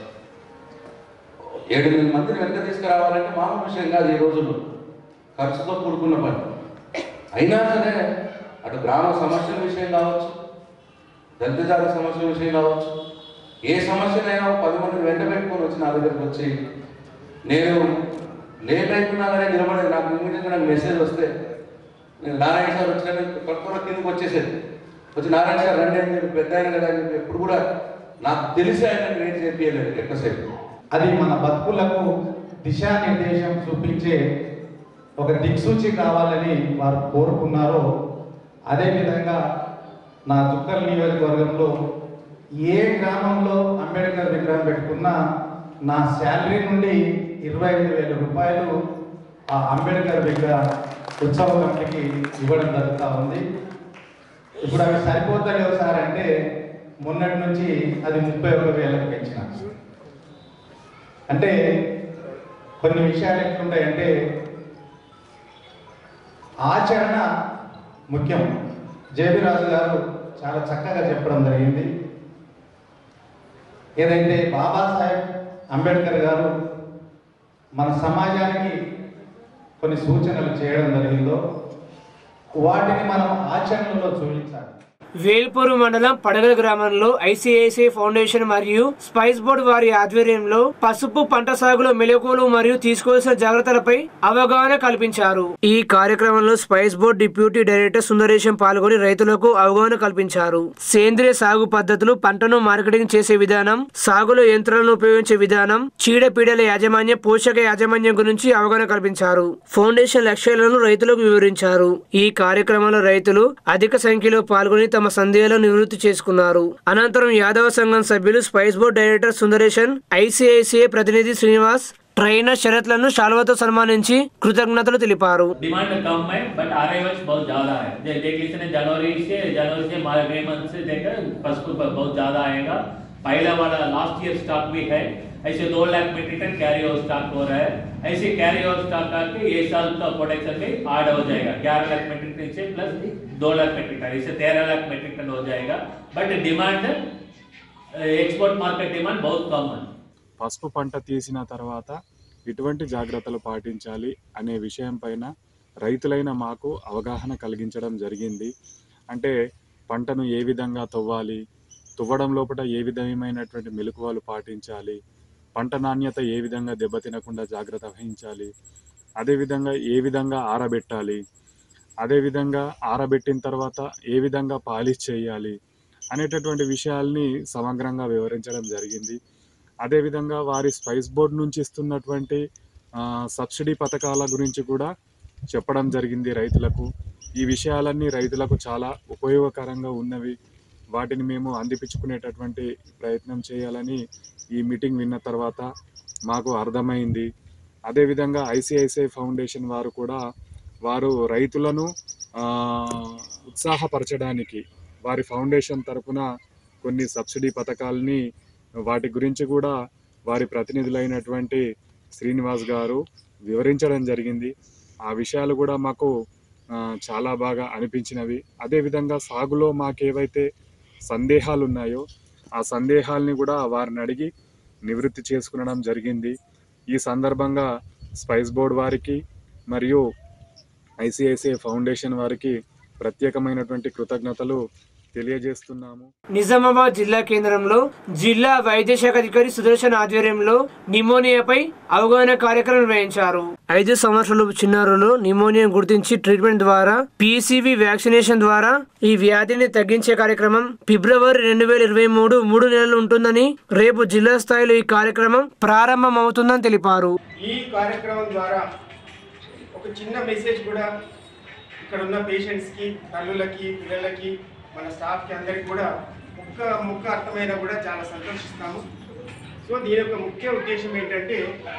ఏడెనిమిది మందిని వెనక తీసుకురావాలంటే మామూలు విషయం కాదు ఈ రోజుల్లో ఖర్చుతో కూడుకున్న పని అయినా సరే అటు గ్రామ సమస్యల విషయం కావచ్చు దళిత జాతి సమస్యల విషయం కావచ్చు ఏ సమస్యనైనా ఒక పది మందిని వెంట పెట్టుకొని వచ్చి నా దగ్గరికి వచ్చి నేను లేట్ అయిపోయినా కానీ నిలబడేది నాకు ఇమీడియట్గా నాకు మెసేజ్ వస్తే నేను నారాయణ సార్ వచ్చిన కొత్త కిందకి వచ్చేసేది వచ్చి నారాయణ సార్ రండి అని చెప్పి పెద్ద ఆయన కదా అని చెప్పి ఎప్పుడు కూడా నాకు తెలిసి ఆయన క్రియేట్ చేపియలేదు ఎక్కువసేపు అది మన బతుకులకు దిశానిర్దేశం చూపించే ఒక దిక్సూచి కావాలని వారు కోరుకున్నారో అదేవిధంగా నా దుక్కల్ నియోజకవర్గంలో ఏ గ్రామంలో అంబేద్కర్ విగ్రహం పెట్టుకున్నా నా శాలరీ నుండి ఇరవై ఐదు వేల రూపాయలు ఆ అంబేద్కర్ విగ్రహ ఉత్సవ కమిటీకి ఇవ్వడం జరుగుతూ ఉంది ఇప్పుడు అవి సరిపోతలేవు సార్ అంటే మొన్నటి నుంచి అది ముప్పై ఒక వేలకు పెంచిన అంటే కొన్ని విషయాలు ఎట్లుంటాయంటే ఆచరణ ముఖ్యం జేబీ రాజు గారు చాలా చక్కగా చెప్పడం జరిగింది ఏదైతే బాబాసాహెబ్ అంబేద్కర్ గారు మన సమాజానికి కొన్ని సూచనలు చేయడం జరిగిందో వాటిని మనం ఆచరణలో చూపించాలి వేల్పూరు మండలం పడగల గ్రామంలో ఐసిఐసిఐ ఫౌండేషన్ మరియు స్పైస్ బోర్డు వారి ఆధ్వర్యంలో పసుపు పంట సాగులో మెలకువలు మరియు తీసుకోవాల్సిన జాగ్రత్తలపై అవగాహన కల్పించారు ఈ కార్యక్రమంలో spice board deputy director Sundaresham పాల్గొని రైతులకు అవగాహన కల్పించారు సేంద్రియ సాగు పద్ధతులు పంటను మార్కెటింగ్ చేసే విధానం సాగులో యంత్రాలను ఉపయోగించే విధానం చీడపీడల యాజమాన్యం పోషక యాజమాన్యం గురించి అవగాహన కల్పించారు ఫౌండేషన్ లక్ష్యాలను రైతులకు వివరించారు ఈ కార్యక్రమంలో రైతులు అధిక సంఖ్యలో పాల్గొని తమ సందేహాలను నివృత్తి చేసుకున్నారు అనంతరం యాదవ సంఘం సభ్యులు spice board director Sundareshan ICICI ప్రతినిధి శ్రీనివాస్ ట్రైనర్ షరత్లను శాల్వతో సన్మానించి కృతజ్ఞతలు తెలిపారు डिमांड कम है बट अराइवल्स बहुत ज्यादा है जे- देख लीजिए ना, जनवरी से जनवरी से मार्च मई मंथ से देखकर पशु पर बहुत ज्यादा आएगा पहला वाला लास्ट ईयर स्टॉक भी है ऐसे दो lakh metric ton carry over stock हो रहा है ऐसे कैरी ओवर स्टॉक आके ये साल का प्रोडक्शन में ऐड हो जाएगा ग्यारह लाख मीट्रिक टन से प्लस दो लाख मीट्रिक टन इससे तेरह लाख मीट्रिक टन हो जाएगा but demand export market demand बहुत कम है పసుపు పంట తీసిన తర్వాత ఎటువంటి జాగ్రత్తలు పాటించాలి అనే విషయం పైన రైతులైన మాకు అవగాహన కలిగించడం జరిగింది అంటే పంటను ఏ విధంగా తవ్వాలి తువ్వడం లోపల ఏ విధమైనటువంటి మెలకువలు పాటించాలి పంట నాణ్యత ఏ విధంగా దెబ్బతినకుండా జాగ్రత్త వహించాలి అదేవిధంగా ఏ విధంగా ఆరబెట్టాలి అదేవిధంగా ఆరబెట్టిన తర్వాత ఏ విధంగా పాలిష్ చేయాలి అనేటటువంటి విషయాల్ని సమగ్రంగా వివరించడం జరిగింది అదేవిధంగా వారి స్పైస్ బోర్డ్ నుంచి ఇస్తున్నటువంటి ఆ, సబ్సిడీ పథకాల గురించి కూడా చెప్పడం జరిగింది రైతులకు ఈ విషయాలన్నీ రైతులకు చాలా ఉపయోగకరంగా ఉన్నవి వాటిని మేము అందిపించుకునేటటువంటి ప్రయత్నం చేయాలని ఈ మీటింగ్ విన్న తర్వాత మాకు అర్థమైంది అదేవిధంగా ఐసిఐసిఐ ఫౌండేషన్ వారు కూడా వారు రైతులను ఆ, ఉత్సాహపరచడానికి వారి ఫౌండేషన్ తరపున కొన్ని సబ్సిడీ పథకాలని వాటి గురించి కూడా వారి ప్రతినిధులైనటువంటి శ్రీనివాస్ గారు వివరించడం జరిగింది ఆ విషయాలు కూడా మాకు ఆ, చాలా బాగా అనిపించినవి అదేవిధంగా సాగులో మాకేవైతే సందేహాలు ఉన్నాయో ఆ సందేహాల్ని కూడా వారిని అడిగి నివృత్తి చేసుకునడం జరిగింది ఈ సందర్భంగా స్పైస్ బోర్డ్ వారికి మరియు ఐసిఐసిఐ ఫౌండేషన్ వారికి ప్రత్యేకమైనటువంటి కృతజ్ఞతలు తెలియజేస్తున్నాము నిజామాబాద్ జిల్లా కేంద్రంలో జిల్లా వైద్య శాఖ అధికారి సుదర్శన్ ఆధ్వర్యంలో నిమోనియాపై అవగాహన కార్యక్రమం నిర్వహించారు ఐదు సంవత్సరాల చిన్నారులు నిమోనియా గుర్తించి ట్రీట్మెంట్ ద్వారా పీసీవీ వ్యాక్సినేషన్ ద్వారా ఈ వ్యాధిని తగ్గించే కార్యక్రమం ఫిబ్రవరి రెండు వేల ఇరవై మూడు మూడు నెలలు ఉంటుందని రేపు జిల్లా స్థాయిలో ఈ కార్యక్రమం ప్రారంభం అవుతుందని తెలిపారు ఈ కార్యక్రమం ద్వారా ఒక చిన్న మెసేజ్ కూడా ఇక్కడ ఉన్న పేషెంట్స్కి తల్లులకి పిల్లలకి మన స్టాఫ్కి అందరికి కూడా ముక్క ముక్క అర్థమైనా కూడా చాలా సంతోషిస్తాము సో దీని యొక్క ముఖ్య ఉద్దేశం ఏంటంటే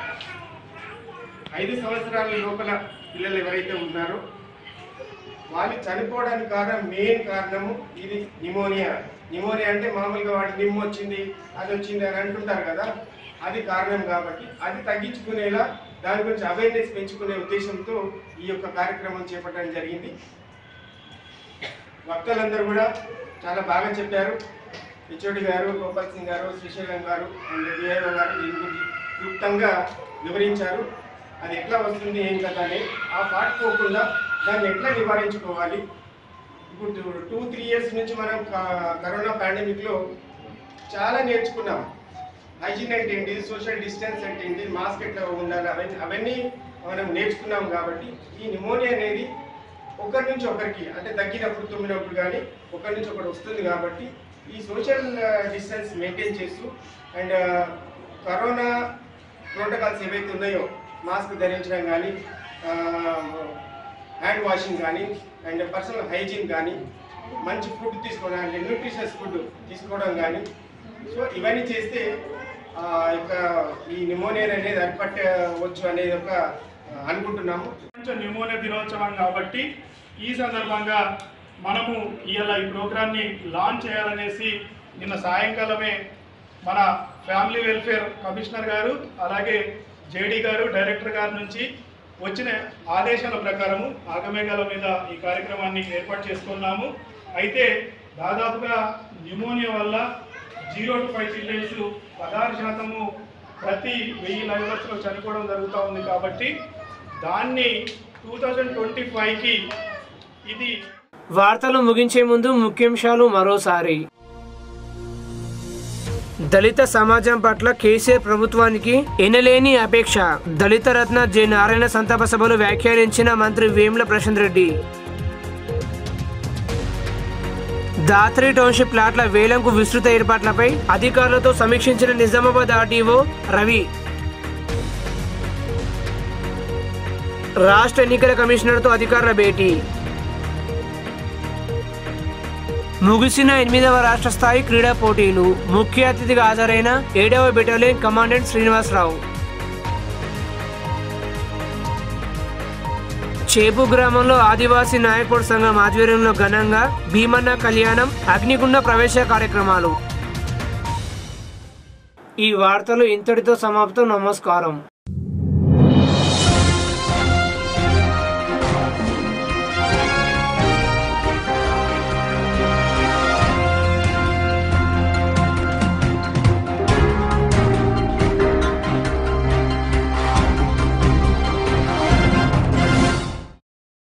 ఐదు సంవత్సరాల లోపల పిల్లలు ఎవరైతే ఉన్నారో వాళ్ళు చనిపోవడానికి కారణం మెయిన్ కారణము ఇది నిమోనియా నిమోనియా అంటే మామూలుగా వాటి నిమ్ము వచ్చింది అది వచ్చింది అని అంటుంటారు కదా అది కారణం కాబట్టి అది తగ్గించుకునేలా దాని గురించి అవేర్నెస్ పెంచుకునే ఉద్దేశంతో ఈ యొక్క కార్యక్రమం చేపట్టడం జరిగింది వక్తలందరూ కూడా చాలా బాగా చెప్పారు హెచ్ఓడి గారు గోపాల్ సింగ్ గారు శ్రీశైలం గారు అండ్ డిఐఓ గారు దీని గురించి క్లుప్తంగా వివరించారు అది ఎట్లా వస్తుంది ఏం కదా అని ఆ పార్ట్ పోకుండా దాన్ని ఎట్లా నివారించుకోవాలి ఇప్పుడు టూ త్రీ ఇయర్స్ నుంచి మనం క- కరోనా పాండమిక్లో చాలా నేర్చుకున్నాం హైజీన్ అంటే ఏంటి సోషల్ డిస్టెన్స్ అంటే ఏంటి మాస్క్ ఎట్లా ఉండాలి అవన్నీ అవన్నీ మనం నేర్చుకున్నాం కాబట్టి ఈ నిమోనియా అనేది ఒకరి నుంచి ఒకరికి అంటే తగ్గినప్పుడు తుమ్మినప్పుడు కానీ ఒకరి నుంచి ఒకటి వస్తుంది కాబట్టి ఈ సోషల్ డిస్టెన్స్ మెయింటైన్ చేస్తూ అండ్ కరోనా ప్రోటోకాల్స్ ఏవైతే ఉన్నాయో మాస్క్ ధరించడం కానీ హ్యాండ్ వాషింగ్ కానీ అండ్ పర్సనల్ హైజీన్ కానీ మంచి ఫుడ్ తీసుకోవడం అంటే న్యూట్రిషియస్ ఫుడ్ తీసుకోవడం కానీ సో ఇవన్నీ చేస్తే ఆ యొక్క ఈ నిమోనియా అనేది అరిపట్టవచ్చు అనేది ఒక ఆ, అనుకుంటున్నాము ప్రపంచ న్యూమోనియా దినోత్సవం కాబట్టి ఈ సందర్భంగా మనము ఇవాళ ఈ ప్రోగ్రామ్ని లాంచ్ చేయాలనేసి నిన్న సాయంకాలమే మన ఫ్యామిలీ వెల్ఫేర్ కమిషనర్ గారు అలాగే జేడీ గారు డైరెక్టర్ గారి నుంచి వచ్చిన ఆదేశాల ప్రకారము ఆగమేఘాల మీద ఈ కార్యక్రమాన్ని ఏర్పాటు చేసుకున్నాము అయితే దాదాపుగా న్యూమోనియా వల్ల జీరో టు ఫైవ్ చిల్డ్రన్స్ పదహారు శాతము ప్రతి వెయ్యి లైవర్స్లో చనిపోవడం జరుగుతూ ఉంది కాబట్టి దాన్ని టూ థౌజండ్ ట్వంటీ ఫైవ్కి ఇది వార్తలు ముగించే ముందు ముఖ్యాంశాలు మరోసారి దళిత సమాజం పట్ల కేసీఆర్ ప్రభుత్వానికి ఎనలేని అపేక్ష దళిత రత్న జె నారాయణ సంతాప సభలో వ్యాఖ్యానించిన మంత్రి వేముల ప్రశాంత్ రెడ్డి దాత్రి టౌన్షిప్ ప్లాట్ల వేలంకు విస్తృత ఏర్పాట్లపై అధికారులతో సమీక్షించిన నిజామాబాద్ ఆర్డీఓ రవి రాష్ట్ర ఎన్నికల కమిషనర్తో అధికారుల భేటీ ముగిసిన ఎనిమిదవ రాష్ట్ర స్థాయి క్రీడా పోటీలు ముఖ్య అతిథిగా హాజరైన ఏడవ బెటాలియన్ కమాండెంట్ శ్రీనివాసరావు చేపు గ్రామంలో ఆదివాసీ నాయకుడు సంఘం ఆధ్వర్యంలో ఘనంగా భీమన్న కళ్యాణం అగ్నిగుండ ప్రవేశ కార్యక్రమాలు ఈ వార్తలు ఇంతటితో సమాప్తం నమస్కారం